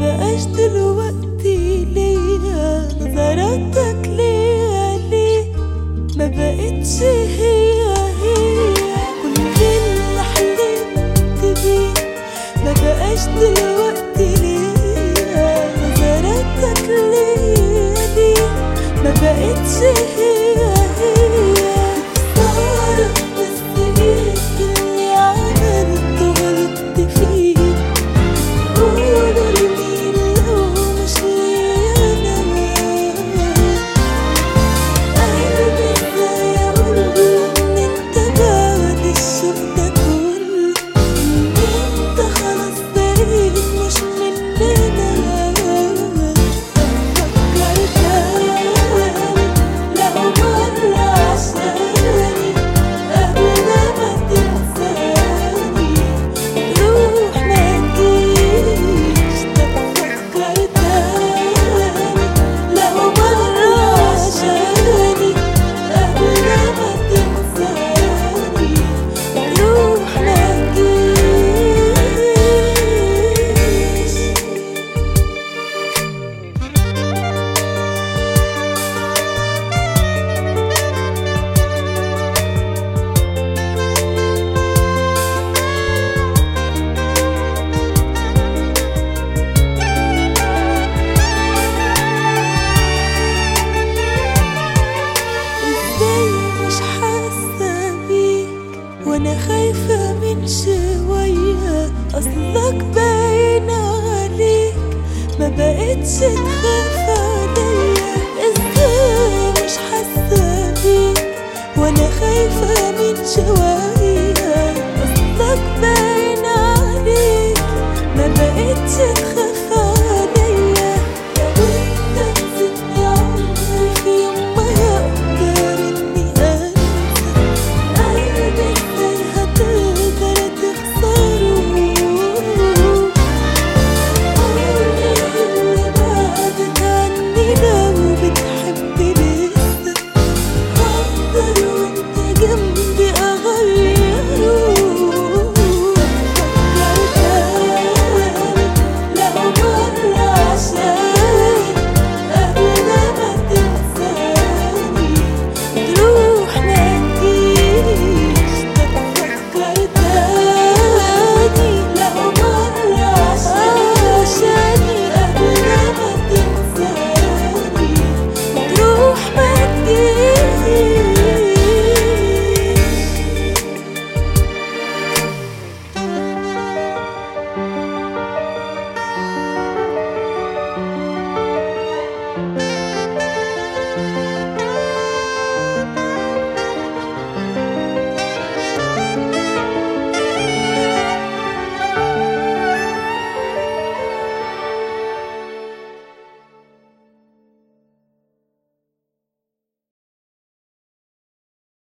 بقاش دلوقتي ليا نظراتك ليا ليه ما بقتش هي هي كل اللي حلمت بيه ما بقاش دلوقتي ليا نظراتك ليا ليه ما بقتش هي هي خسارة بس ايه اللي عملته غلطت فيه قولوا لمين لو مش ليا انا قلبي ازاي اقوله ان انت بعد الشوق ده كله ان انت خلاص بقيت مش مننا فكرت لو مرة عشاني قبل ما تنساني روح ما تجيش تفكر تاني لو مرة عشاني قبل ما تنساني روح ما تجيش ازاي مش حاسة بيك وانا خايفة من شوية اصلك باين عليك ما بقتش تخاف عليا ازاي مش حاسة بيك وانا خايفة من شوية